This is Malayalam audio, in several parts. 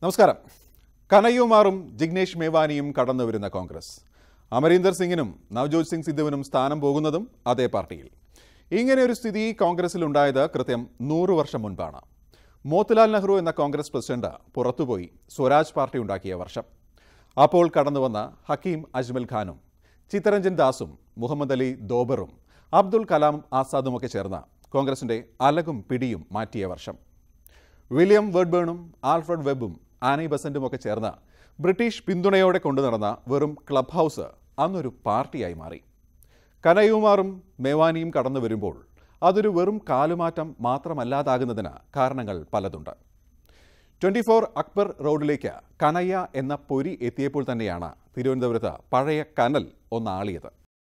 നമസ്കാരം കനയ്യകുമാറും ജിഗ്നേഷ് മേവാനിയും കടന്നു വരുന്ന കോൺഗ്രസ് അമരീന്ദർ സിംഗിനും നവജോത് സിംഗ് സിദ്ധുവിനും സ്ഥാനം പോകുന്നതും അതേ പാർട്ടിയിൽ ഇങ്ങനെ ഒരു സ്ഥിതി കോൺഗ്രസിൽ ഉണ്ടായത് കൃത്യം നൂറ് വർഷം മുൻപാണ് മോത്തിലാൽ നെഹ്റു എന്ന കോൺഗ്രസ് പ്രസിഡന്റ് പുറത്തുപോയി സ്വരാജ് പാർട്ടി ഉണ്ടാക്കിയ വർഷം അപ്പോൾ കടന്നുവന്ന ഹക്കീം അജ്മൽ ഖാനും ചിത്തരഞ്ജൻ ദാസും മുഹമ്മദ് അലി ദോബറും അബ്ദുൽ കലാം ആസാദുമൊക്കെ ചേർന്ന കോൺഗ്രസിന്റെ അലകും പിടിയും മാറ്റിയ വർഷം വില്യം വെർഡ്ബേണും ആൽഫ്രഡ് വെബും ആനി ബസന്റും ഒക്കെ ചേർന്ന് ബ്രിട്ടീഷ് പിന്തുണയോടെ കൊണ്ടു നടന്ന വെറും ക്ലബ് ഹൗസ് അന്നൊരു പാർട്ടിയായി മാറി കനയുമാറും മേവാനിയും കടന്നു വരുമ്പോൾ അതൊരു വെറും കാലുമാറ്റം മാത്രമല്ലാതാകുന്നതിന് കാരണങ്ങൾ പലതുണ്ട് ട്വന്റി ഫോർ അക്ബർ റോഡിലേക്ക് കനയ്യ എന്ന പൊരി എത്തിയപ്പോൾ തന്നെയാണ് തിരുവനന്തപുരത്ത് പഴയ കനൽ ഒന്നാളിയത്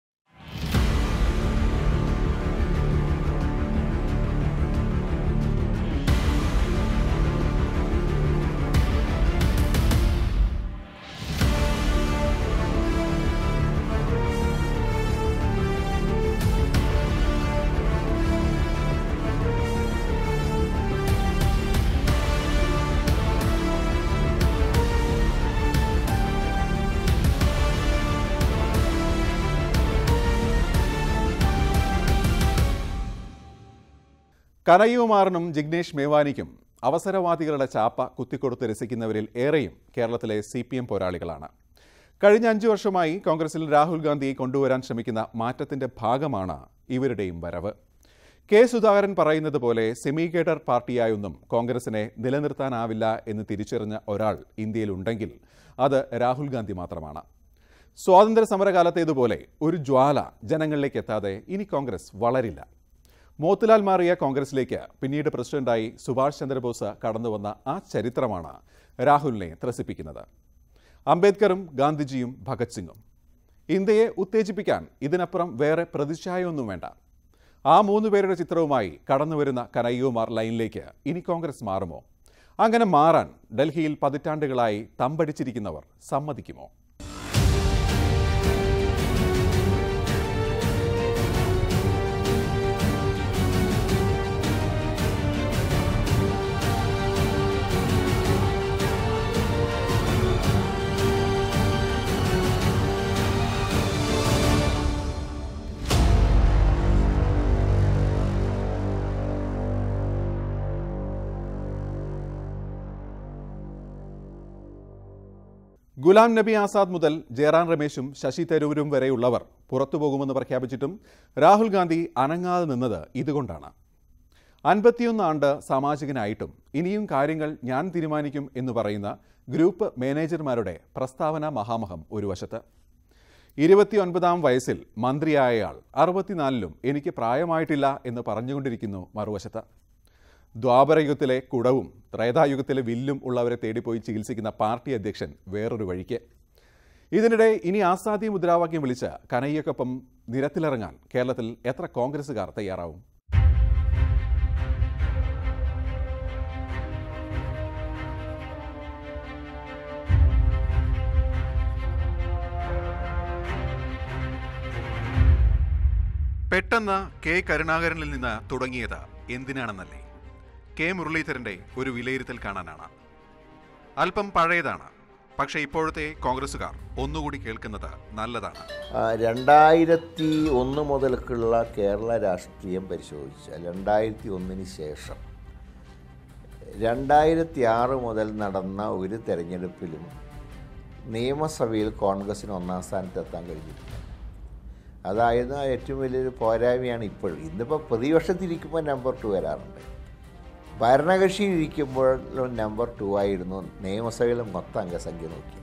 കനയ്യകുമാറിനും ജിഗ്നേഷ് മേവാനിക്കും അവസരവാദികളുടെ ചാപ്പ കുത്തിക്കൊടുത്ത് രസിക്കുന്നവരിൽ ഏറെയും കേരളത്തിലെ സി പി എം പോരാളികളാണ് കഴിഞ്ഞ അഞ്ചു വർഷമായി കോൺഗ്രസിൽ രാഹുൽ ഗാന്ധിയെ കൊണ്ടുവരാൻ ശ്രമിക്കുന്ന മാറ്റത്തിന്റെ ഭാഗമാണ് ഇവരുടെയും വരവ് കെ സുധാകരൻ പറയുന്നത് പോലെ സെമി കേഡർ പാർട്ടിയായൊന്നും കോൺഗ്രസിനെ നിലനിർത്താനാവില്ല എന്ന് തിരിച്ചറിഞ്ഞ ഒരാൾ ഇന്ത്യയിലുണ്ടെങ്കിൽ അത് രാഹുൽ ഗാന്ധി മാത്രമാണ് സ്വാതന്ത്ര്യ സമരകാലത്തേതുപോലെ ഒരു ജ്വാല ജനങ്ങളിലേക്ക് എത്താതെ ഇനി കോൺഗ്രസ് വളരില്ല മോത്തിലാൽ മാറിയ കോൺഗ്രസിലേക്ക് പിന്നീട് പ്രസിഡന്റായി സുഭാഷ് ചന്ദ്രബോസ് കടന്നുവന്ന ആ ചരിത്രമാണ് രാഹുലിനെ ത്രസിപ്പിക്കുന്നത് അംബേദ്കറും ഗാന്ധിജിയും ഭഗത് സിംഗും ഇന്ത്യയെ ഉത്തേജിപ്പിക്കാൻ ഇതിനപ്പുറം വേറെ പ്രതിച്ഛായൊന്നും വേണ്ട ആ മൂന്ന് പേരുടെ ചിത്രവുമായി കടന്നുവരുന്ന കനയ്യകുമാർ ലൈനിലേക്ക് ഇനി കോൺഗ്രസ് മാറുമോ അങ്ങനെ മാറാൻ ഡൽഹിയിൽ പതിറ്റാണ്ടുകളായി തമ്പടിച്ചിരിക്കുന്നവർ സമ്മതിക്കുമോ ഗുലാം നബി ആസാദ് മുതൽ ജയറാം രമേശും ശശി തരൂരും വരെയുള്ളവർ പുറത്തുപോകുമെന്ന് പ്രഖ്യാപിച്ചിട്ടും രാഹുൽ ഗാന്ധി അനങ്ങാതെ നിന്നത് ഇതുകൊണ്ടാണ് അൻപത്തിയൊന്ന് ആണ്ട് സാമാജികനായിട്ടും ഇനിയും കാര്യങ്ങൾ ഞാൻ തീരുമാനിക്കും എന്ന് പറയുന്ന ഗ്രൂപ്പ് മാനേജർമാരുടെ പ്രസ്താവന മഹാമഹം ഒരു വശത്ത് ഇരുപത്തിയൊൻപതാം വയസ്സിൽ മന്ത്രിയായയാൾ അറുപത്തിനാലിലും എനിക്ക് പ്രായമായിട്ടില്ല എന്ന് പറഞ്ഞുകൊണ്ടിരിക്കുന്നു മറുവശത്ത് ദ്വാപരയുഗത്തിലെ കുടവും ത്രേതായുഗത്തിലെ വില്ലും ഉള്ളവരെ തേടിപ്പോയി ചികിത്സിക്കുന്ന പാർട്ടി അധ്യക്ഷൻ വേറൊരു വഴിക്ക് ഇതിനിടെ ഇനി ആസാദി മുദ്രാവാക്യം വിളിച്ച് കനയ്യക്കൊപ്പം നിരത്തിലിറങ്ങാൻ കേരളത്തിൽ എത്ര കോൺഗ്രസുകാർ തയ്യാറാവും പെട്ടെന്ന് കെ കരുണാകരനിൽ നിന്ന് തുടങ്ങിയത് എന്തിനാണെന്നല്ലേ കെ മുരളീധരന്റെ ഒരു വിലയിരുത്തൽ കാണാനാണ് അല്പം പഴയതാണ് പക്ഷേ ഇപ്പോഴത്തെ കോൺഗ്രസുകാർ ഒന്നുകൂടി കേൾക്കുന്നത് നല്ലതാണ് ആ, രണ്ടായിരത്തി ഒന്ന് മുതൽക്കുള്ള കേരള രാഷ്ട്രീയം പരിശോധിച്ചാൽ രണ്ടായിരത്തി ഒന്നിന് ശേഷം രണ്ടായിരത്തി ആറ് മുതൽ നടന്ന ഒരു തെരഞ്ഞെടുപ്പിലും നിയമസഭയിൽ കോൺഗ്രസിന് ഒന്നാം സ്ഥാനത്തെത്താൻ കഴിഞ്ഞിട്ടില്ല അതായത് ഏറ്റവും വലിയൊരു പോരായ്മയാണ് ഇപ്പോഴും ഇന്നിപ്പോൾ പ്രതിപക്ഷത്തിരിക്കുമ്പോൾ നമ്പർ ടു വരാറുണ്ട് ഭരണകക്ഷിയിൽ ഇരിക്കുമ്പോഴും നമ്പർ ടു ആയിരുന്നു നിയമസഭയിലും മൊത്തം അംഗസംഖ്യ നോക്കി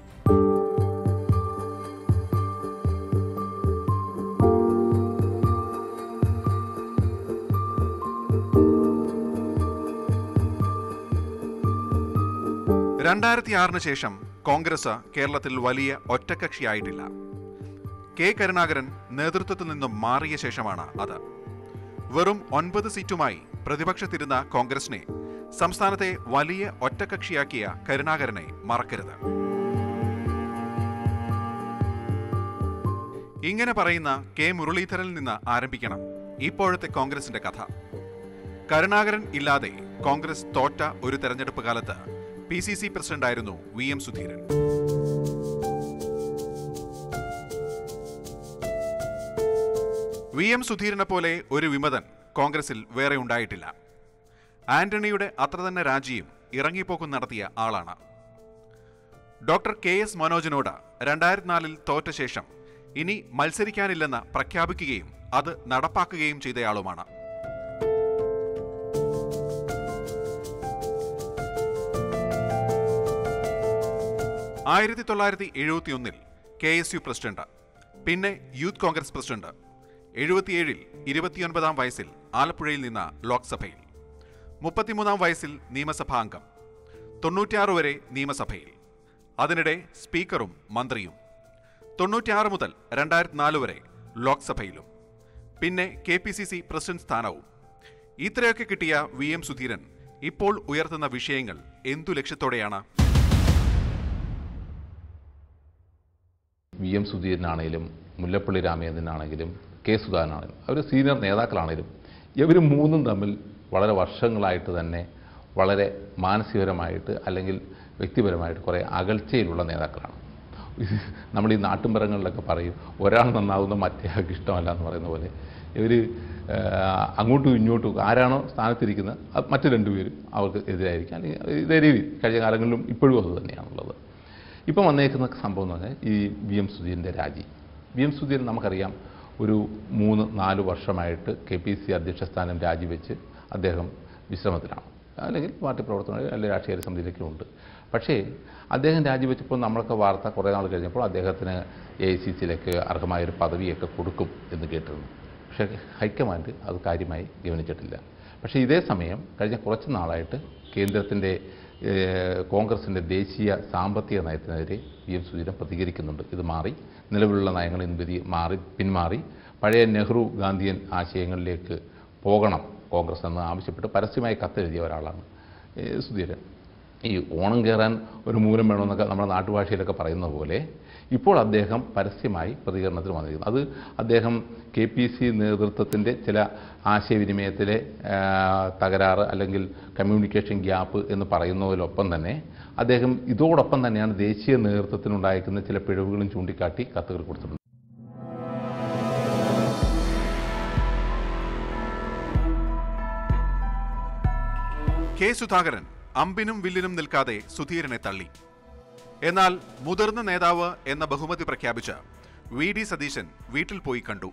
രണ്ടായിരത്തി ആറിന് ശേഷം കോൺഗ്രസ് കേരളത്തിൽ വലിയ ഒറ്റക്കക്ഷിയായിട്ടില്ല കെ കരുണാകരൻ നേതൃത്വത്തിൽ നിന്നും മാറിയ ശേഷമാണ് അത് വെറും ഒൻപത് സീറ്റുമായി പ്രതിപക്ഷത്തിരുന്ന കോൺഗ്രസിനെ സംസ്ഥാനത്തെ വലിയ ഒറ്റക്കക്ഷിയാക്കിയ കരുണാകരനെ മറക്കരുത് ഇങ്ങനെ പറയുന്ന കെ മുരളീധരനിൽ നിന്ന് ആരംഭിക്കണം ഇപ്പോഴത്തെ കോൺഗ്രസിന്റെ കഥ കരുണാകരൻ ഇല്ലാതെ കോൺഗ്രസ് തോറ്റ ഒരു തെരഞ്ഞെടുപ്പ് കാലത്ത് പി സി സി പ്രസിഡന്റായിരുന്നു V M Sudheeran V M സുധീരനെ പോലെ ഒരു വിമതൻ കോൺഗ്രസിൽ വേറെ ഉണ്ടായിട്ടില്ല ആന്റണിയുടെ അത്ര തന്നെ രാജിയും ഇറങ്ങിപ്പോക്കും നടത്തിയ ആളാണ് ഡോക്ടർ കെ എസ് മനോജിനോട് രണ്ടായിരത്തി നാലിൽ തോറ്റ ശേഷം ഇനി മത്സരിക്കാനില്ലെന്ന് പ്രഖ്യാപിക്കുകയും അത് നടപ്പാക്കുകയും ചെയ്തയാളുമാണ് ആയിരത്തി തൊള്ളായിരത്തി എഴുപത്തിയൊന്നിൽ കെ എസ് യു പ്രസിഡന്റ് പിന്നെ യൂത്ത് കോൺഗ്രസ് പ്രസിഡന്റ് എഴുപത്തിയേഴിൽ ഇരുപത്തിയൊൻപതാം വയസ്സിൽ ആലപ്പുഴയിൽ നിന്ന് ലോക്സഭയിൽ മുപ്പത്തിമൂന്നാം വയസ്സിൽ നിയമസഭാ അംഗം തൊണ്ണൂറ്റിയാറ് വരെ നിയമസഭയിൽ അതിനിടെ സ്പീക്കറും മന്ത്രിയും തൊണ്ണൂറ്റിയാറ് മുതൽ രണ്ടായിരത്തി നാല് വരെ ലോക്സഭയിലും പിന്നെ K P C C president സ്ഥാനവും ഇത്രയൊക്കെ കിട്ടിയ വി എം സുധീരൻ ഇപ്പോൾ ഉയർത്തുന്ന വിഷയങ്ങൾ എന്തു ലക്ഷ്യത്തോടെയാണ് വി എം സുധീരനാണേലും മുല്ലപ്പള്ളി രാമചന്ദ്രനാണെങ്കിലും കെ സുധാകരനാണെങ്കിലും അവർ സീനിയർ നേതാക്കളാണേലും ഇവർ മൂന്നും തമ്മിൽ വളരെ വർഷങ്ങളായിട്ട് തന്നെ വളരെ മാനസികപരമായിട്ട് അല്ലെങ്കിൽ വ്യക്തിപരമായിട്ട് കുറേ അകൽച്ചയിലുള്ള നേതാക്കളാണ് ഇത് നമ്മൾ ഈ നാട്ടുമ്പുറങ്ങളിലൊക്കെ പറയും ഒരാൾ നന്നാവുന്ന മറ്റേ ആൾക്ക് ഇഷ്ടമല്ല എന്ന് പറയുന്ന പോലെ ഇവർ അങ്ങോട്ടും ഇങ്ങോട്ടും ആരാണോ സ്ഥാനത്തിരിക്കുന്നത് അത് മറ്റു രണ്ടുപേരും അവർക്ക് എതിരായിരിക്കും അല്ലെങ്കിൽ ഇതേ രീതി കഴിഞ്ഞ കാലങ്ങളിലും ഇപ്പോഴും അത് തന്നെയാണുള്ളത് ഇപ്പം വന്നേക്കുന്ന സംഭവം എന്ന് പറഞ്ഞാൽ ഈ വി എം സുധീരൻ്റെ രാജി വി എം സുധീരൻ നമുക്കറിയാം ഒരു മൂന്ന് നാല് വർഷമായിട്ട് കെ പി സി അധ്യക്ഷ സ്ഥാനം രാജിവെച്ച് അദ്ദേഹം വിശ്രമത്തിലാണ് അല്ലെങ്കിൽ പാർട്ടി പ്രവർത്തനം അല്ലെങ്കിൽ രാഷ്ട്രീയ സമിതിയിലൊക്കെ ഉണ്ട് പക്ഷേ അദ്ദേഹം രാജിവെച്ചപ്പോൾ നമ്മളൊക്കെ വാർത്ത കുറേ നാൾ കഴിഞ്ഞപ്പോൾ അദ്ദേഹത്തിന് എ ഐ സി സിയിലേക്ക് അർഹമായൊരു പദവിയൊക്കെ കൊടുക്കും എന്ന് കേട്ടിരുന്നു പക്ഷേ ഹൈക്കമാൻഡ് അത് കാര്യമായി ഗവനിച്ചിട്ടില്ല പക്ഷേ ഇതേ സമയം കഴിഞ്ഞ കുറച്ച് നാളായിട്ട് കേന്ദ്രത്തിൻ്റെ കോൺഗ്രസിൻ്റെ ദേശീയ സാമ്പത്തിക നയത്തിനെതിരെ വി എം സുധീരൻ പ്രതികരിക്കുന്നുണ്ട് ഇത് മാറി നിലവിലുള്ള നയങ്ങളിൽ നിന്ന് വ്യതി മാറി പിന്മാറി പഴയ നെഹ്റു ഗാന്ധിയൻ ആശയങ്ങളിലേക്ക് പോകണം കോൺഗ്രസ് എന്ന് ആവശ്യപ്പെട്ട് പരസ്യമായി കത്തെഴുതിയ ഒരാളാണ് ഏ, സുധീരൻ ഈ ഓണം കയറാൻ ഒരു മൂലം വേണമെന്നൊക്കെ നമ്മുടെ നാട്ടുഭാഷയിലൊക്കെ പറയുന്ന പോലെ ഇപ്പോൾ അദ്ദേഹം പരസ്യമായി പ്രതികരണത്തിന് വന്നിരിക്കുന്നു അത് അദ്ദേഹം കെ പി സി നേതൃത്വത്തിൻ്റെ ചില ആശയവിനിമയത്തിലെ ആ, തകരാറ് അല്ലെങ്കിൽ കമ്മ്യൂണിക്കേഷൻ ഗ്യാപ്പ് എന്ന് പറയുന്നതിലൊപ്പം തന്നെ അദ്ദേഹം ഇതോടൊപ്പം തന്നെയാണ് ദേശീയ നേതൃത്വത്തിനുണ്ടായിരിക്കുന്ന ചില പിഴവുകളും ചൂണ്ടിക്കാട്ടി കത്തുകൾ കൊടുത്തിട്ടുണ്ട് കെ സുധാകരൻ അമ്പിനും വില്ലിനും നിൽക്കാതെ സുധീരനെ തള്ളി എന്നാൽ മുതിർന്ന നേതാവ് എന്ന ബഹുമതി പ്രഖ്യാപിച്ച് വി ഡി സതീശൻ വീട്ടിൽ പോയി കണ്ടു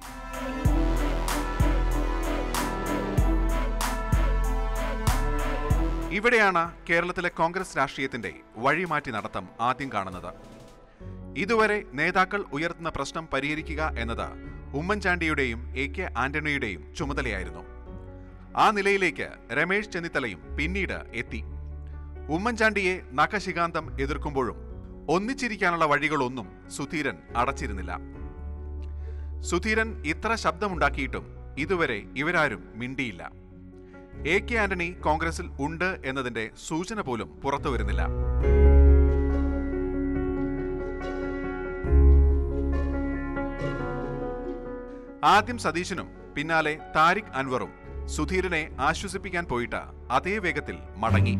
ഇവിടെയാണ് കേരളത്തിലെ കോൺഗ്രസ് രാഷ്ട്രീയത്തിന്റെ വഴിമാറ്റി നടത്തം ആദ്യം കാണുന്നത് ഇതുവരെ നേതാക്കൾ ഉയർത്തുന്ന പ്രശ്നം പരിഹരിക്കുക എന്നത് ഉമ്മൻചാണ്ടിയുടെയും എ കെ ആന്റണിയുടെയും ചുമതലയായിരുന്നു ആ നിലയിലേക്ക് രമേശ് ചെന്നിത്തലയും പിന്നീട് എത്തി ഉമ്മൻചാണ്ടിയെ നഖശികാന്തം എതിർക്കുമ്പോഴും ഒന്നിച്ചിരിക്കാനുള്ള വഴികളൊന്നും സുധീരൻ അടച്ചിരുന്നില്ല സുധീരൻ ഇത്ര ശബ്ദമുണ്ടാക്കിയിട്ടും ഇതുവരെ ഇവരാരും മിണ്ടിയില്ല എ കെ ആന്റണി കോൺഗ്രസിൽ ഉണ്ട് എന്നതിന്റെ സൂചന പോലും പുറത്തു വരുന്നില്ല ആദ്യം സതീശനും പിന്നാലെ താരിഖ് അൻവറും സുധീരനെ ആശ്വസിപ്പിക്കാൻ പോയിട്ട് അതേ വേഗത്തിൽ മടങ്ങി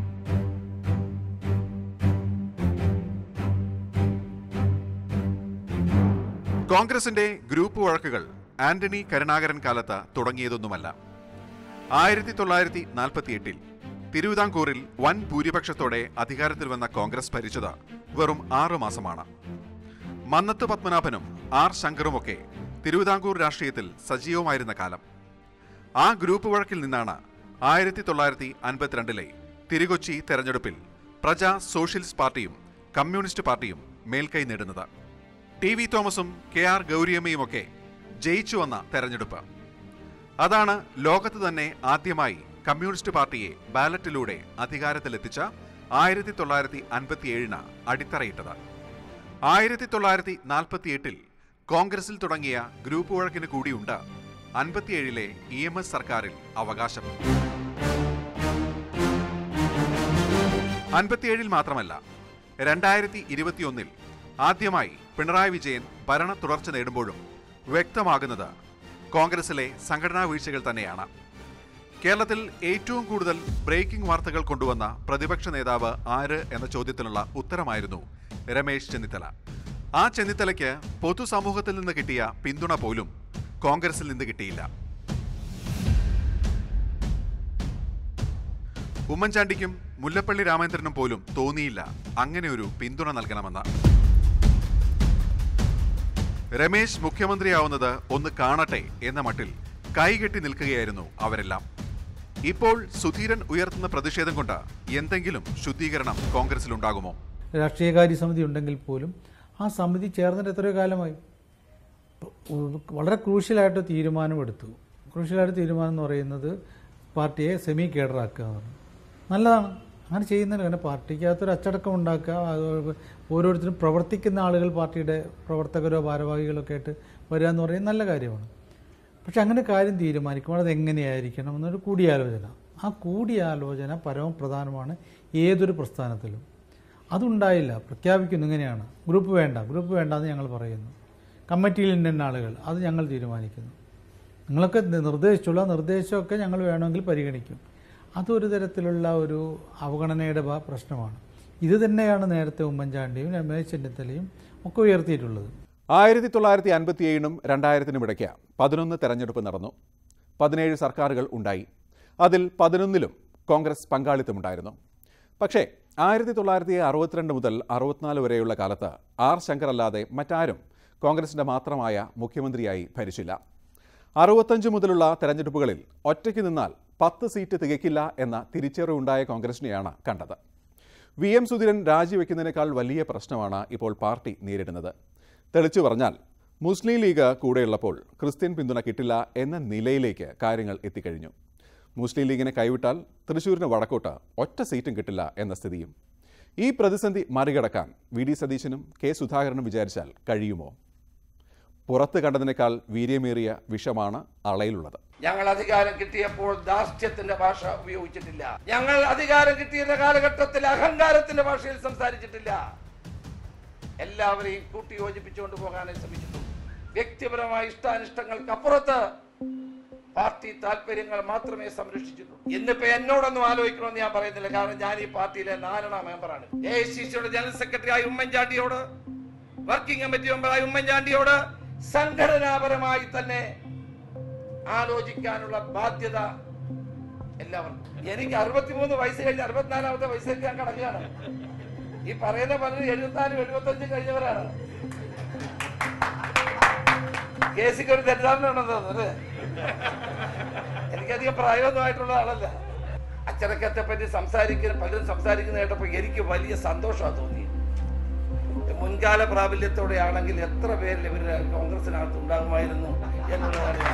കോൺഗ്രസിന്റെ ഗ്രൂപ്പ് വഴക്കുകൾ ആന്റണി കരുണാകരൻ കാലത്ത് തുടങ്ങിയതൊന്നുമല്ല ആയിരത്തി തൊള്ളായിരത്തി നാൽപ്പത്തിയെട്ടിൽ തിരുവിതാംകൂറിൽ വൻ ഭൂരിപക്ഷത്തോടെ അധികാരത്തിൽ വന്ന കോൺഗ്രസ് ഭരിച്ചത് വെറും ആറു മാസമാണ് മന്നത്ത് പത്മനാഭനും ആർ ശങ്കറുമൊക്കെ തിരുവിതാംകൂർ രാഷ്ട്രീയത്തിൽ സജീവമായിരുന്ന കാലം ആ ഗ്രൂപ്പ് വഴക്കിൽ നിന്നാണ് ആയിരത്തി തൊള്ളായിരത്തി അൻപത്തിരണ്ടിലെ തിരുകൊച്ചി തെരഞ്ഞെടുപ്പിൽ പ്രജാ സോഷ്യലിസ്റ്റ് പാർട്ടിയും കമ്മ്യൂണിസ്റ്റ് പാർട്ടിയും മേൽക്കൈ നേടുന്നത് ടി വി തോമസും കെ ആർ ഗൗരിയമ്മയുമൊക്കെ ജയിച്ചു വന്ന തെരഞ്ഞെടുപ്പ് അതാണ് ലോകത്ത് തന്നെ ആദ്യമായി കമ്മ്യൂണിസ്റ്റ് പാർട്ടിയെ ബാലറ്റിലൂടെ അധികാരത്തിലെത്തിച്ച ആയിരത്തി തൊള്ളായിരത്തി അൻപത്തിയേഴിന് അടിത്തറയിട്ടത് ആയിരത്തി തൊള്ളായിരത്തി നാൽപ്പത്തിയെട്ടിൽ കോൺഗ്രസിൽ തുടങ്ങിയ ഗ്രൂപ്പ് വഴക്കിന് കൂടിയുണ്ട് അൻപത്തിയേഴിലെ ഇ എം എസ് സർക്കാരിൽ അവകാശം അൻപത്തിയേഴിൽ മാത്രമല്ല രണ്ടായിരത്തി ഇരുപത്തിയൊന്നിൽ ആദ്യമായി പിണറായി വിജയൻ ഭരണ തുടർച്ച നേടുമ്പോഴും വ്യക്തമാകുന്നത് കോൺഗ്രസിലെ സംഘടനാ വീഴ്ചകൾ തന്നെയാണ് കേരളത്തിൽ ഏറ്റവും കൂടുതൽ ബ്രേക്കിംഗ് വാർത്തകൾ കൊണ്ടുവന്ന പ്രതിപക്ഷ നേതാവ് ആര് എന്ന ചോദ്യത്തിനുള്ള ഉത്തരമായിരുന്നു രമേശ് ചെന്നിത്തല ആ ചെന്നിത്തലയ്ക്ക് പൊതുസമൂഹത്തിൽ നിന്ന് കിട്ടിയ പിന്തുണ പോലും കോൺഗ്രസിൽ നിന്ന് കിട്ടിയില്ല ഉമ്മൻചാണ്ടിക്കും മുല്ലപ്പള്ളി രാമചന്ദ്രനും പോലും തോന്നിയില്ല അങ്ങനെ ഒരു പിന്തുണ നൽകണമെന്ന് രമേശ് മുഖ്യമന്ത്രിയാവുന്നത് ഒന്ന് കാണട്ടെ എന്ന മട്ടിൽ കൈകെട്ടി നിൽക്കുകയായിരുന്നു അവരെല്ലാം ഇപ്പോൾ സുധീരൻ ഉയർത്തുന്ന പ്രതിഷേധം കൊണ്ട് എന്തെങ്കിലും ശുദ്ധീകരണം കോൺഗ്രസിലുണ്ടാകുമോ രാഷ്ട്രീയകാര്യ സമിതി ഉണ്ടെങ്കിൽ പോലും ആ സമിതി ചേർന്നിട്ട് എത്രയോ കാലമായി വളരെ ക്രൂഷ്യലായിട്ട് തീരുമാനമെടുത്തു ക്രൂഷ്യലായിട്ട് തീരുമാനം എന്ന് പറയുന്നത് പാർട്ടിയെ സെമി കേഡറാക്കുക എന്നാണ് നല്ലതാണ് അങ്ങനെ ചെയ്യുന്നതിന് കാരണം പാർട്ടിക്കകത്തൊരു അച്ചടക്കം ഉണ്ടാക്കുക അത് ഓരോരുത്തരും പ്രവർത്തിക്കുന്ന ആളുകൾ പാർട്ടിയുടെ പ്രവർത്തകരോ ഭാരവാഹികളോ ഒക്കെ ആയിട്ട് വരിക എന്ന് പറയുന്നത് നല്ല കാര്യമാണ് പക്ഷെ അങ്ങനെ കാര്യം തീരുമാനിക്കുമ്പോൾ അത് എങ്ങനെയായിരിക്കണം എന്നൊരു കൂടിയാലോചന ആ കൂടിയാലോചന പരമപ്രധാനമാണ് ഏതൊരു പ്രസ്ഥാനത്തിലും അതുണ്ടായില്ല പ്രഖ്യാപിക്കുന്നു ഇങ്ങനെയാണ് ഗ്രൂപ്പ് വേണ്ട ഗ്രൂപ്പ് വേണ്ട എന്ന് ഞങ്ങൾ പറയുന്നു കമ്മിറ്റിയിൽ ഇന്ന ആളുകൾ അത് ഞങ്ങൾ തീരുമാനിക്കുന്നു നിങ്ങളൊക്കെ നിർദ്ദേശിച്ചുള്ള നിർദ്ദേശമൊക്കെ ഞങ്ങൾ വേണമെങ്കിൽ പരിഗണിക്കും അതൊരു തരത്തിലുള്ള ഒരു അവഗണനയുടെ ഭാ- പ്രശ്നമാണ് ഇത് തന്നെയാണ് നേരത്തെ ഉമ്മൻചാണ്ടിയും രമേശ് ചെന്നിത്തലയും ഒക്കെ ഉയർത്തിയിട്ടുള്ളത് ആയിരത്തി തൊള്ളായിരത്തി അൻപത്തി ഏഴിനും രണ്ടായിരത്തിനും ഇടയ്ക്ക് പതിനൊന്ന് തെരഞ്ഞെടുപ്പ് നടന്നു പതിനേഴ് സർക്കാരുകൾ ഉണ്ടായി അതിൽ പതിനൊന്നിലും കോൺഗ്രസ് പങ്കാളിത്തമുണ്ടായിരുന്നു പക്ഷേ ആയിരത്തി തൊള്ളായിരത്തി അറുപത്തിരണ്ട് മുതൽ അറുപത്തിനാല് വരെയുള്ള കാലത്ത് ആർ ശങ്കർ അല്ലാതെ മറ്റാരും കോൺഗ്രസിന്റെ മാത്രമായ മുഖ്യമന്ത്രിയായി ഭരിച്ചില്ല അറുപത്തഞ്ച് മുതലുള്ള തെരഞ്ഞെടുപ്പുകളിൽ ഒറ്റയ്ക്ക് നിന്നാൽ പത്ത് സീറ്റ് തികയ്ക്കില്ല എന്ന തിരിച്ചറിവുണ്ടായ കോൺഗ്രസിനെയാണ് കണ്ടത് വി എം സുധീരൻ രാജിവെക്കുന്നതിനേക്കാൾ വലിയ പ്രശ്നമാണ് ഇപ്പോൾ പാർട്ടി നേരിടുന്നത് തെളിച്ചു പറഞ്ഞാൽ മുസ്ലിം ലീഗ് കൂടെയുള്ളപ്പോൾ ക്രിസ്ത്യൻ പിന്തുണ കിട്ടില്ല എന്ന നിലയിലേക്ക് കാര്യങ്ങൾ എത്തിക്കഴിഞ്ഞു മുസ്ലിം ലീഗിനെ കൈവിട്ടാൽ തൃശൂരിന് വടക്കോട്ട് ഒറ്റ സീറ്റും കിട്ടില്ല എന്ന സ്ഥിതിയും ഈ പ്രതിസന്ധി മറികടക്കാൻ വി ഡി സതീശനും കെ സുധാകരനും വിചാരിച്ചാൽ കഴിയുമോ പുറത്ത് കണ്ടതിനേക്കാൾ വീര്യമേറിയ വിഷമാണ് അളയിലുള്ളത് ഞങ്ങൾ അധികാരം കിട്ടിയപ്പോൾ ദാർഷ്ട്യത്തിന്റെ ഭാഷ ഉപയോഗിച്ചിട്ടില്ല ഞങ്ങൾ അധികാരം കിട്ടിയ കാലഘട്ടത്തിൽ അഹങ്കാരത്തിന്റെ ഭാഷയിൽ സംസാരിച്ചിട്ടില്ല എല്ലാവരെയും കൂട്ടി യോജിപ്പിച്ചുകൊണ്ട് പോകാനേ ശ്രമിച്ചിട്ടുള്ളൂ വ്യക്തിപരമായ ഇഷ്ടാനിഷ്ടങ്ങൾക്ക് അപ്പുറത്ത് പാർട്ടി താല്പര്യങ്ങൾ മാത്രമേ സംരക്ഷിച്ചിട്ടുള്ളൂ ഇന്നിപ്പോ എന്നോടൊന്നും ആലോചിക്കണമെന്ന് ഞാൻ പറയുന്നില്ല കാരണം ഞാൻ ഈ പാർട്ടിയിലെ നാലെണ്ണ മെമ്പറാണ് എ ഐ സി സിയുടെ ജനറൽ സെക്രട്ടറി ആയി ഉമ്മൻചാണ്ടിയോട് വർക്കിംഗ് കമ്മിറ്റി മെമ്പറായി ഉമ്മൻചാണ്ടിയോട് സംഘടനാപരമായി തന്നെ ആലോചിക്കാനുള്ള ബാധ്യത എല്ലാവർക്കും എനിക്ക് അറുപത്തിമൂന്ന് വയസ്സ് കഴിഞ്ഞ് അറുപത്തിനാലാമത്തെ വയസ്സിലേക്ക് ഞാൻ കടക്കുകയാണ് ഈ പറയുന്ന പലരും എഴുപത്തിനാലും എഴുപത്തഞ്ചും കഴിഞ്ഞവരാണ് കേസിക്ക് ഒരു തെറ്റിദ്ധാരണ ഉണ്ടെന്ന് തോന്നുന്നു അല്ലേ എനിക്കധികം പ്രായമൊന്നും ആയിട്ടുള്ള ആളല്ല അച്ചടക്കത്തെ പറ്റി സംസാരിക്കുന്ന പലരും സംസാരിക്കുന്ന കേട്ടപ്പോൾ എനിക്ക് വലിയ സന്തോഷമാണ് തോന്നി മുൻകാല പ്രാബല്യത്തോടെ ആണെങ്കിൽ എത്ര പേരിൽ ഇവർ കോൺഗ്രസിനകത്ത് ഉണ്ടാകുമായിരുന്നു എന്നുള്ളതാണ് ഞാൻ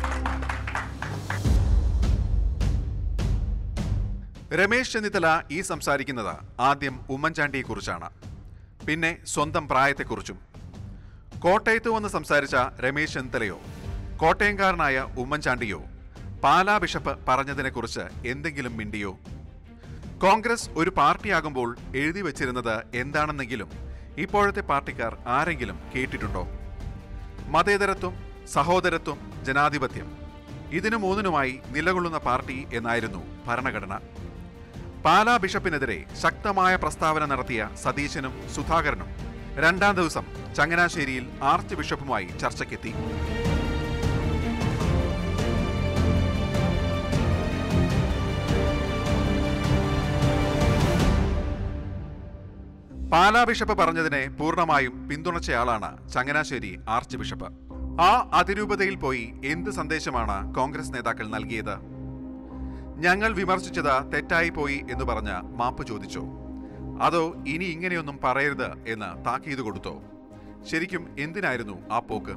രമേശ് ചെന്നിത്തല ഈ സംസാരിക്കുന്നത് ആദ്യം ഉമ്മൻചാണ്ടിയെക്കുറിച്ചാണ് പിന്നെ സ്വന്തം പ്രായത്തെക്കുറിച്ചും കോട്ടയത്ത് വന്ന് സംസാരിച്ച രമേശ് ചെന്നിത്തലയോ കോട്ടയംകാരനായ ഉമ്മൻചാണ്ടിയോ പാലാ ബിഷപ്പ് പറഞ്ഞതിനെക്കുറിച്ച് എന്തെങ്കിലും മിണ്ടിയോ കോൺഗ്രസ് ഒരു പാർട്ടിയാകുമ്പോൾ എഴുതി വച്ചിരുന്നത് എന്താണെന്നെങ്കിലും ഇപ്പോഴത്തെ പാർട്ടിക്കാർ ആരെങ്കിലും കേട്ടിട്ടുണ്ടോ മതേതരത്വം സഹോദരത്വം ജനാധിപത്യം ഇതിനു മൂന്നിനുമായി നിലകൊള്ളുന്ന പാർട്ടി എന്നായിരുന്നു ഭരണഘടന പാലാ ബിഷപ്പിനെതിരെ ശക്തമായ പ്രസ്താവന നടത്തിയ സതീശനും സുധാകരനും രണ്ടാം ദിവസം ചങ്ങനാശ്ശേരിയിൽ ആർച്ച് ബിഷപ്പുമായി ചർച്ചയ്ക്കെത്തി പാലാ ബിഷപ്പ് പറഞ്ഞതിനെ പൂർണ്ണമായും പിന്തുണച്ചയാളാണ് ചങ്ങനാശ്ശേരി ആർച്ച് ബിഷപ്പ് ആ അതിരൂപതയിൽ പോയി എന്ത് സന്ദേശമാണ് കോൺഗ്രസ് നേതാക്കൾ നൽകിയത് ഞങ്ങൾ വിമർശിച്ചത് തെറ്റായി പോയി എന്ന് പറഞ്ഞ് മാപ്പ് ചോദിച്ചോ അതോ ഇനി ഇങ്ങനെയൊന്നും പറയരുത് എന്ന് താക്കീത് കൊടുത്തോ ശരിക്കും എന്തിനായിരുന്നു ആ പോക്ക്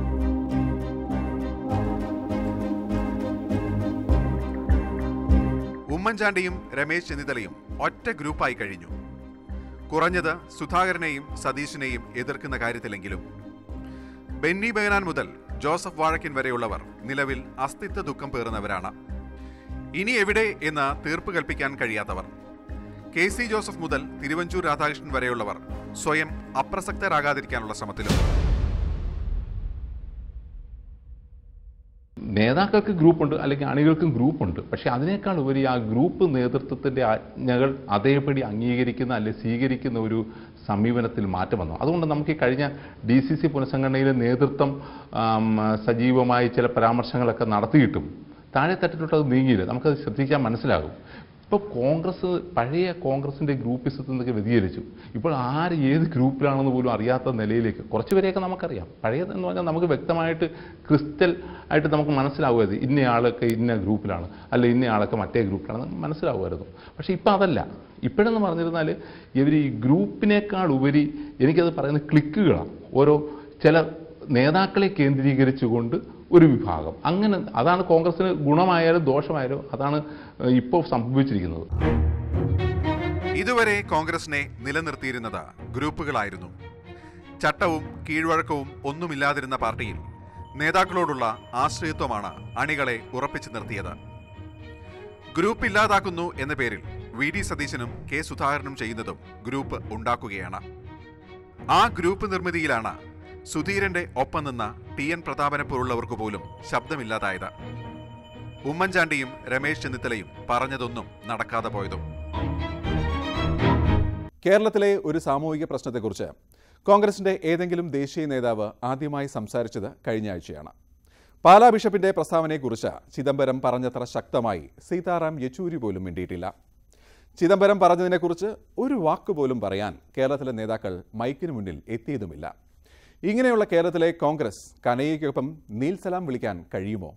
ഉമ്മൻചാണ്ടിയും രമേശ് ചെന്നിത്തലയും ഒറ്റ ഗ്രൂപ്പായി കഴിഞ്ഞു കുറഞ്ഞത് സുധാകരനെയും സതീശിനെയും എതിർക്കുന്ന കാര്യത്തിലെങ്കിലും ബെന്നി ബെഹനാൻ മുതൽ ജോസഫ് വാഴക്കിൻ വരെയുള്ളവർ നിലവിൽ അസ്തിത്വ ദുഃഖം പേറുന്നവരാണ് ഇനി എവിടെ എന്ന് തീർപ്പ് കൽപ്പിക്കാൻ കഴിയാത്തവർ കെ സി ജോസഫ് മുതൽ തിരുവഞ്ചൂർ രാധാകൃഷ്ണൻ വരെയുള്ളവർ സ്വയം അപ്രസക്തരാകാതിരിക്കാനുള്ള ശ്രമത്തിലും നേതാക്കൾക്ക് ഗ്രൂപ്പുണ്ട് അല്ലെങ്കിൽ അണികൾക്കും ഗ്രൂപ്പുണ്ട് പക്ഷേ അതിനേക്കാൾ ഉപരി ആ ഗ്രൂപ്പ് നേതൃത്വത്തിൻ്റെ ആജ്ഞകൾ അതേപടി അംഗീകരിക്കുന്ന അല്ലെങ്കിൽ സ്വീകരിക്കുന്ന ഒരു സമീപനത്തിൽ മാറ്റം വന്നു അതുകൊണ്ട് നമുക്ക് ഈ കഴിഞ്ഞ ഡി സി സി പുനഃസംഘടനയിലെ നേതൃത്വം ആം, സജീവമായി ചില പരാമർശങ്ങളൊക്കെ നടത്തിയിട്ടും താഴെ തട്ടിലോട്ട് അത് നീങ്ങിയില്ല നമുക്കത് ശ്രദ്ധിക്കാൻ മനസ്സിലാകും ഇപ്പോൾ കോൺഗ്രസ് പഴയ കോൺഗ്രസിൻ്റെ ഗ്രൂപ്പിസത്തിൽ നിന്നൊക്കെ വ്യതിചലിച്ചു ഇപ്പോൾ ആര് ഏത് ഗ്രൂപ്പിലാണെന്ന് പോലും അറിയാത്ത നിലയിലേക്ക് കുറച്ച് പേരെയൊക്കെ നമുക്കറിയാം പഴയതെന്ന് പറഞ്ഞാൽ നമുക്ക് വ്യക്തമായിട്ട് ക്രിസ്റ്റൽ ആയിട്ട് നമുക്ക് മനസ്സിലാവുമായിരുന്നു ഇന്ന ആളൊക്കെ ഇന്ന ഗ്രൂപ്പിലാണ് അല്ല ഇന്ന ആളൊക്കെ മറ്റേ ഗ്രൂപ്പിലാണ് മനസ്സിലാവുമായിരുന്നു പക്ഷേ ഇപ്പം അതല്ല ഇപ്പോഴെന്ന് പറഞ്ഞിരുന്നാൽ ഇവർ ഈ ഗ്രൂപ്പിനേക്കാൾ ഉപരി എനിക്കത് പറയുന്നത് ക്ലിക്കുകളാണ് ഓരോ ചില നേതാക്കളെ കേന്ദ്രീകരിച്ചുകൊണ്ട് ഒരു വിഭാഗം അങ്ങനെ അതാണ് കോൺഗ്രസിന് ഗുണമായാലും ദോഷമായാലും അതാണ് ഇപ്പോൾ സംഭവിച്ചിരിക്കുന്നത് ഇതുവരെ കോൺഗ്രസിനെ നിലനിർത്തിയിരുന്നത് ഗ്രൂപ്പുകളായിരുന്നു ചട്ടവും കീഴ്വഴക്കവും ഒന്നുമില്ലാതിരുന്ന പാർട്ടിയിൽ നേതാക്കളോടുള്ള ആശ്രയത്വമാണ് അണികളെ ഉറപ്പിച്ചു നിർത്തിയത് ഗ്രൂപ്പ് ഇല്ലാതാക്കുന്നു എന്ന പേരിൽ വി ഡി സതീശനും കെ സുധാകരനും ചെയ്യുന്നതും ഗ്രൂപ്പ് ഉണ്ടാക്കുകയാണ് ആ ഗ്രൂപ്പ് നിർമ്മിതിയിലാണ് സുധീരന്റെ ഒപ്പം നിന്ന ടി എൻ പ്രതാപനെ പോലുള്ളവർക്ക് പോലും ശബ്ദമില്ലാതായത് ഉമ്മൻചാണ്ടിയും രമേശ് ചെന്നിത്തലയും പറഞ്ഞതൊന്നും നടക്കാതെ പോയതും കേരളത്തിലെ ഒരു സാമൂഹിക പ്രശ്നത്തെക്കുറിച്ച് കോൺഗ്രസിന്റെ ഏതെങ്കിലും ദേശീയ നേതാവ് ആദ്യമായി സംസാരിച്ചത് കഴിഞ്ഞ ആഴ്ചയാണ് പാലാ ബിഷപ്പിന്റെ പ്രസ്താവനയെക്കുറിച്ച് ചിദംബരം പറഞ്ഞത്ര ശക്തമായി സീതാറാം യെച്ചൂരി പോലും മിണ്ടിയിട്ടില്ല ചിദംബരം പറഞ്ഞതിനെക്കുറിച്ച് ഒരു വാക്കുപോലും പറയാൻ കേരളത്തിലെ നേതാക്കൾ മൈക്കിന് മുന്നിൽ എത്തിയതുമില്ല ഇങ്ങനെയുള്ള കേരളത്തിലെ കോൺഗ്രസ് കനയ്യയ്ക്കൊപ്പം നീൽ സലാം വിളിക്കാൻ കഴിയുമോ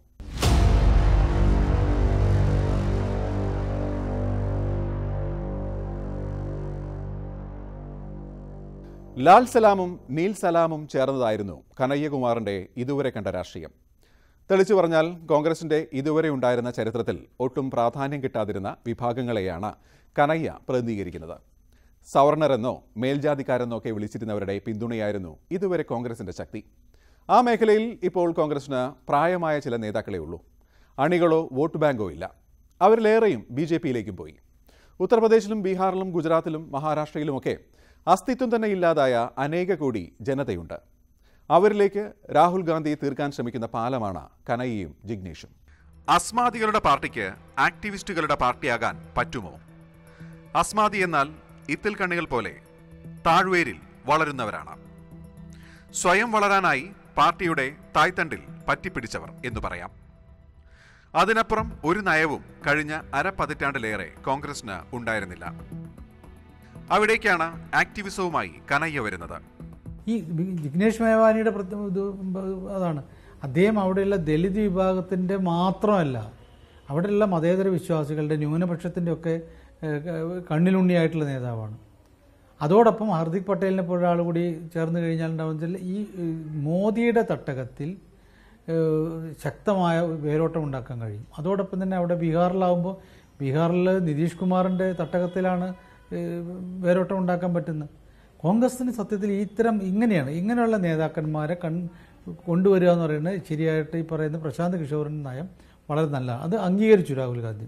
ലാൽ സലാമും നീൽ സലാമും ചേർന്നതായിരുന്നു കനയ്യകുമാറിന്റെ ഇതുവരെ കണ്ട രാഷ്ട്രീയം തെളിച്ചു പറഞ്ഞാൽ കോൺഗ്രസിന്റെ ഇതുവരെ ഉണ്ടായിരുന്ന ചരിത്രത്തിൽ ഒട്ടും പ്രാധാന്യം കിട്ടാതിരുന്ന വിഭാഗങ്ങളെയാണ് കനയ്യ പ്രതിനിധീകരിക്കുന്നത് സവർണരെന്നോ മേൽജാതിക്കാരെന്നോ ഒക്കെ വിളിച്ചിരുന്നവരുടെ പിന്തുണയായിരുന്നു ഇതുവരെ കോൺഗ്രസിന്റെ ശക്തി ആ മേഖലയിൽ ഇപ്പോൾ കോൺഗ്രസിന് പ്രായമായ ചില നേതാക്കളേ ഉള്ളൂ അണികളോ വോട്ട് ബാങ്കോ ഇല്ല അവരിലേറെയും ബി ജെ പിയിലേക്കും പോയി ഉത്തർപ്രദേശിലും ബീഹാറിലും ഗുജറാത്തിലും മഹാരാഷ്ട്രയിലുമൊക്കെ അസ്തിത്വം തന്നെ ഇല്ലാതായ അനേക കോടി ജനതയുണ്ട് അവരിലേക്ക് രാഹുൽ ഗാന്ധി തീർക്കാൻ ശ്രമിക്കുന്ന പാലമാണ് കനയ്യയും ജിഗ്നേഷും അസ്മാദികളുടെ പാർട്ടിക്ക് ആക്ടിവിസ്റ്റുകളുടെ പാർട്ടിയാകാൻ പറ്റുമോ അസ്മാദി എന്നാൽ ഇത്തിൽ കണ്ണികൾ പോലെ താഴ്വേരിൽ വളരുന്നവരാണ് സ്വയം വളരാനായി പാർട്ടിയുടെ തായ്തണ്ടിൽ പറ്റിപ്പിടിച്ചവർ എന്ന് പറയാം അതിനപ്പുറം ഒരു നയവും കഴിഞ്ഞ അരപ്പതിറ്റാണ്ടിലേറെ കോൺഗ്രസിന് ഉണ്ടായിരുന്നില്ല അവിടേക്കാണ് ആക്ടിവിസവുമായി കനയ്യ വരുന്നത് ഈ വി- ജിഗ്നേഷ് മേവാനിയുടെ പ്രത്യ- ഇത് അതാണ് അദ്ദേഹം അവിടെയുള്ള ദലിത് വിഭാഗത്തിന്റെ മാത്രമല്ല അവിടെയുള്ള മതേതര വിശ്വാസികളുടെ ന്യൂനപക്ഷത്തിന്റെ ഒക്കെ ഏഹ്, ക- കണ്ണിലുണ്ണിയായിട്ടുള്ള നേതാവാണ് അതോടൊപ്പം ഹാർദിക് പട്ടേലിനെ പോലെ ഒരാൾ കൂടി ചേർന്ന് കഴിഞ്ഞാൽ ഉണ്ടാവുന്ന ഈ ഏഹ്, മോദിയുടെ തട്ടകത്തിൽ ഏഹ്, ശക്തമായ വേരോട്ടം ഉണ്ടാക്കാൻ കഴിയും അതോടൊപ്പം തന്നെ അവിടെ ബീഹാറിലാവുമ്പോൾ ബീഹാറിൽ നിതീഷ് കുമാറിന്റെ തട്ടകത്തിലാണ് ഏഹ്, വേരോട്ടം ഉണ്ടാക്കാൻ പറ്റുന്നത് കോൺഗ്രസിന് സത്യത്തിൽ ഇത്തരം ഇങ്ങനെയാണ് ഇങ്ങനെയുള്ള നേതാക്കന്മാരെ കൺ കൊണ്ടുവരിക എന്ന് പറയുന്നത് ശരിയായിട്ട് ഈ പറയുന്ന പ്രശാന്ത് കിഷോറിന്റെ നയം വളരെ നല്ലതാണ് അത് അംഗീകരിച്ചു രാഹുൽ ഗാന്ധി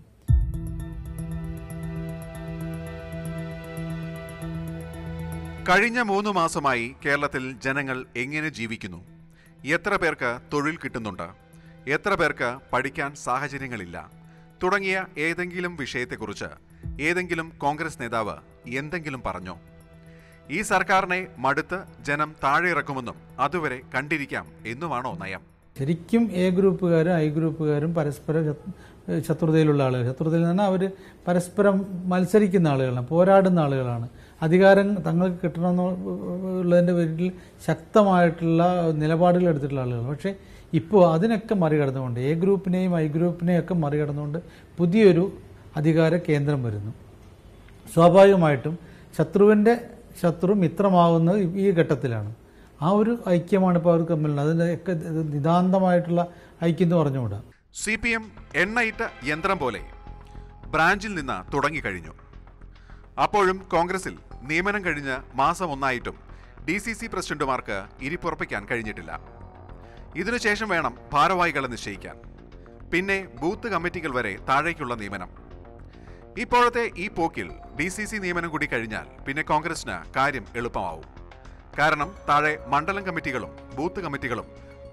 കഴിഞ്ഞ മൂന്ന് മാസമായി കേരളത്തിൽ ജനങ്ങൾ എങ്ങനെ ജീവിക്കുന്നു എത്ര പേർക്ക് തൊഴിൽ കിട്ടുന്നുണ്ട് എത്ര പേർക്ക് പഠിക്കാൻ സാഹചര്യങ്ങളില്ല തുടങ്ങിയ ഏതെങ്കിലും വിഷയത്തെക്കുറിച്ച് ഏതെങ്കിലും കോൺഗ്രസ് നേതാവ് എന്തെങ്കിലും പറഞ്ഞോ ഈ സർക്കാരിനെ മടുത്ത് ജനം താഴെ ഇറക്കുമെന്നും അതുവരെ കണ്ടിരിക്കാം എന്നുമാണോ നയം ശരിക്കും എ ഗ്രൂപ്പുകാരും ഐ ഗ്രൂപ്പുകാരും പരസ്പര ശത്രു- ശത്രുതയിലുള്ള ആളുകൾ ശത്രുതയിൽ നിന്ന് അവർ പരസ്പരം മത്സരിക്കുന്ന ആളുകളാണ് പോരാടുന്ന ആളുകളാണ് അധികാരം തങ്ങൾക്ക് കിട്ടണമെന്നുള്ളതിൻ്റെ പേരിൽ ശക്തമായിട്ടുള്ള നിലപാടുകൾ എടുത്തിട്ടുള്ള ആളുകൾ പക്ഷേ ഇപ്പോൾ അതിനൊക്കെ മറികടന്നുകൊണ്ട് എ ഗ്രൂപ്പിനെയും ഐ ഗ്രൂപ്പിനെയും ഒക്കെ മറികടന്നുകൊണ്ട് പുതിയൊരു അധികാര കേന്ദ്രം വരുന്നു സ്വാഭാവികമായിട്ടും ശത്രുവിൻ്റെ ശത്രു മിത്രമാവുന്നത് ഈ ഘട്ടത്തിലാണ് ആ ഒരു ഐക്യമാണ് ഇപ്പോൾ അവർക്ക് തമ്മിലുള്ളത് അതിൻ്റെ ഒക്കെ നിതാന്തമായിട്ടുള്ള ഐക്യം എന്ന് പറഞ്ഞുകൂടാ സി പി എം എണ്ണയിട്ട യന്ത്രം പോലെ ബ്രാഞ്ചിൽ നിന്ന് തുടങ്ങിക്കഴിഞ്ഞു അപ്പോഴും കോൺഗ്രസിൽ നിയമനം കഴിഞ്ഞ് മാസം ഒന്നായിട്ടും ഡി സി സി പ്രസിഡന്റുമാർക്ക് ഇരിപ്പുറപ്പിക്കാൻ കഴിഞ്ഞിട്ടില്ല ഇതിനുശേഷം വേണം ഭാരവാഹികളെ നിശ്ചയിക്കാൻ പിന്നെ ബൂത്ത് കമ്മിറ്റികൾ വരെ താഴേക്കുള്ള നിയമനം ഇപ്പോഴത്തെ ഈ പോക്കിൽ ഡി സി സി നിയമനം കൂടി കഴിഞ്ഞാൽ പിന്നെ കോൺഗ്രസിന് കാര്യം എളുപ്പമാവും കാരണം താഴെ മണ്ഡലം കമ്മിറ്റികളും ബൂത്ത് കമ്മിറ്റികളും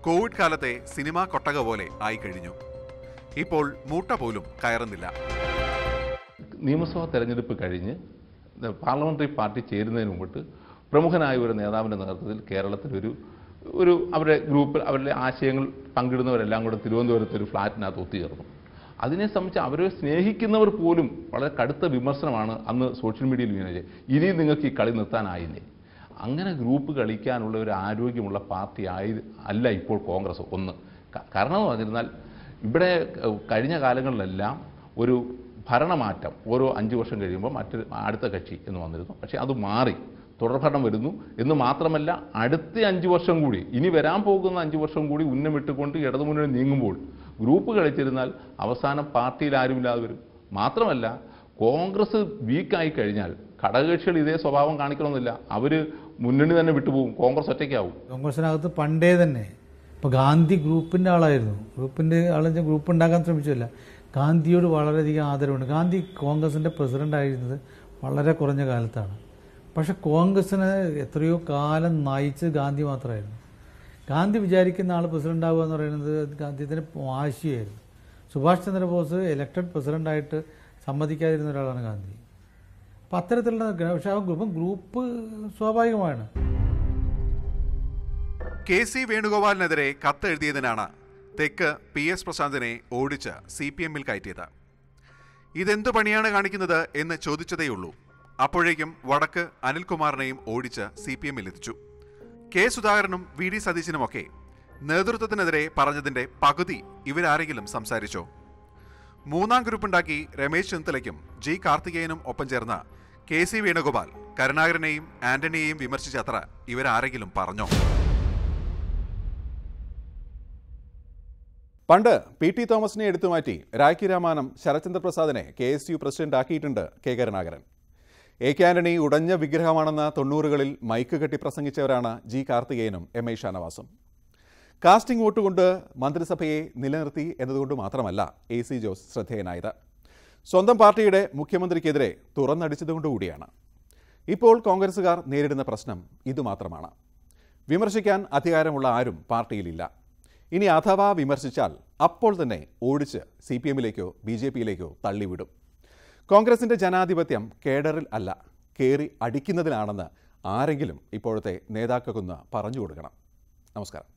കോവിഡ് കാലത്തെ സിനിമാ കൊട്ടക പോലെ ആയിക്കഴിഞ്ഞു ഇപ്പോൾ മൂട്ട പോലും കയറുന്നില്ല നിയമസഭാ തെരഞ്ഞെടുപ്പ് കഴിഞ്ഞ് പാർലമെന്ററി പാർട്ടി ചേരുന്നതിന് മുമ്പിട്ട് പ്രമുഖനായ ഒരു നേതാവിൻ്റെ നേതൃത്വത്തിൽ കേരളത്തിലൊരു ഒരു അവരുടെ ഗ്രൂപ്പിൽ അവരുടെ ആശയങ്ങൾ പങ്കിടുന്നവരെല്ലാം കൂടെ തിരുവനന്തപുരത്ത് ഒരു ഫ്ലാറ്റിനകത്ത് ഒത്തുചേർന്നു അതിനെ സംബന്ധിച്ച് അവരെ സ്നേഹിക്കുന്നവർ പോലും വളരെ കടുത്ത വിമർശനമാണ് അന്ന് സോഷ്യൽ മീഡിയയിൽ വീണത് ഇനിയും നിങ്ങൾക്ക് ഈ കളി നിർത്താനായില്ലേ അങ്ങനെ ഗ്രൂപ്പ് കളിക്കാനുള്ള ഒരു ആരോഗ്യമുള്ള പാർട്ടി ആയി അല്ല ഇപ്പോൾ കോൺഗ്രസ് ഒന്ന് ക- കാരണം എന്ന് പറഞ്ഞിരുന്നാൽ ഇവിടെ ഏഹ്, കഴിഞ്ഞ കാലങ്ങളിലെല്ലാം ഒരു ഭരണമാറ്റം ഓരോ അഞ്ച് വർഷം കഴിയുമ്പോൾ മറ്റൊരു അടുത്ത കക്ഷി എന്ന് വന്നിരുന്നു പക്ഷേ അത് മാറി തുടർഭരണം വരുന്നു എന്ന് മാത്രമല്ല അടുത്ത അഞ്ച് വർഷം കൂടി ഇനി വരാൻ പോകുന്ന അഞ്ച് വർഷം കൂടി ഉന്നമിട്ടുകൊണ്ട് ഇടതുമുന്നണി നീങ്ങുമ്പോൾ ഗ്രൂപ്പ് കളിച്ചിരുന്നാൽ അവസാനം പാർട്ടിയിൽ ആരുമില്ലാതെ വരും മാത്രമല്ല കോൺഗ്രസ് വീക്കായി കഴിഞ്ഞാൽ ഘടകകക്ഷികൾ ഇതേ സ്വഭാവം കാണിക്കണമെന്നില്ല അവർ മുന്നണി തന്നെ വിട്ടുപോകും കോൺഗ്രസ് ഒറ്റയ്ക്കാവും കോൺഗ്രസിനകത്ത് പണ്ടേ തന്നെ ഇപ്പോൾ ഗാന്ധി ഗ്രൂപ്പിൻ്റെ ആളായിരുന്നു ഗ്രൂപ്പിൻ്റെ ആളെന്ന് വെച്ചാൽ ഗ്രൂപ്പ് ഉണ്ടാക്കാൻ ശ്രമിച്ചില്ല ഗാന്ധിയോട് വളരെയധികം ആദരവുണ്ട് ഗാന്ധി കോൺഗ്രസിൻ്റെ പ്രസിഡന്റ് ആയിരുന്നത് വളരെ കുറഞ്ഞ കാലത്താണ് പക്ഷെ കോൺഗ്രസിനെ എത്രയോ കാലം നയിച്ചത് ഗാന്ധി മാത്രമായിരുന്നു ഗാന്ധി വിചാരിക്കുന്ന ആൾ പ്രസിഡന്റ് ആവുക എന്ന് പറയുന്നത് ഗാന്ധിയത്തിന് വാശിയായിരുന്നു സുഭാഷ് ചന്ദ്രബോസ് ഇലക്ടഡ് പ്രസിഡന്റായിട്ട് സമ്മതിക്കാതിരുന്ന ഒരാളാണ് ഗാന്ധി അപ്പം അത്തരത്തിലുള്ള പക്ഷേ ആ ഗ്രൂപ്പ് ഗ്രൂപ്പ് സ്വാഭാവികമാണ് കെ സി വേണുഗോപാലിനെതിരെ കത്തെഴുതിയതിനാണ് തെക്ക് പി എസ് പ്രശാന്തിനെ ഓടിച്ച് സി പി എമ്മിൽ കയറ്റിയത് ഇതെന്തു പണിയാണ് കാണിക്കുന്നത് എന്ന് ചോദിച്ചതേയുള്ളൂ അപ്പോഴേക്കും വടക്ക് അനിൽകുമാറിനെയും ഓടിച്ച് സി പി എമ്മിൽ എത്തിച്ചു കെ സുധാകരനും വി ഡി സതീശനുമൊക്കെ നേതൃത്വത്തിനെതിരെ പറഞ്ഞതിന്റെ പകുതി ഇവരാരെങ്കിലും സംസാരിച്ചോ മൂന്നാം ഗ്രൂപ്പുണ്ടാക്കി രമേശ് ചെന്നിത്തലയ്ക്കും ജി കാർത്തികേയനും ഒപ്പം ചേർന്ന് കെ സി വേണുഗോപാൽ കരുണാകരനെയും ആന്റണിയെയും വിമർശിച്ചത്ര ഇവരാരെങ്കിലും പറഞ്ഞോ പണ്ട് പി ടി തോമസിനെ എടുത്തു മാറ്റി രാഖി രാമാനം ശരത്ചന്ദ്ര പ്രസാദിനെ കെ എസ് യു പ്രസിഡന്റ് ആക്കിയിട്ടുണ്ട് കെ കരുണാകരൻ എ കെ ആന്റണി ഉടഞ്ഞ വിഗ്രഹമാണെന്ന തൊണ്ണൂറുകളിൽ മൈക്ക് കെട്ടി പ്രസംഗിച്ചവരാണ് ജി കാർത്തികേയനും എം ഐ ഷാനവാസും കാസ്റ്റിംഗ് വോട്ട് കൊണ്ട് മന്ത്രിസഭയെ നിലനിർത്തി എന്നതുകൊണ്ട് മാത്രമല്ല എ സി ജോസ് ശ്രദ്ധേയനായത് സ്വന്തം പാർട്ടിയുടെ മുഖ്യമന്ത്രിക്കെതിരെ തുറന്നടിച്ചതുകൊണ്ടുകൂടിയാണ് ഇപ്പോൾ കോൺഗ്രസുകാർ നേരിടുന്ന പ്രശ്നം ഇതുമാത്രമാണ് വിമർശിക്കാൻ അധികാരമുള്ള ആരും പാർട്ടിയിലില്ല ഇനി അഥവാ വിമർശിച്ചാൽ അപ്പോൾ തന്നെ ഓടിച്ച് സി പി എമ്മിലേക്കോ ബി ജെ പിയിലേക്കോ തള്ളിവിടും കോൺഗ്രസിന്റെ ജനാധിപത്യം കേഡറിൽ അല്ല കയറി അടിക്കുന്നതിലാണെന്ന് ആരെങ്കിലും ഇപ്പോഴത്തെ നേതാക്കൾക്കൊന്ന് പറഞ്ഞു കൊടുക്കണം നമസ്കാരം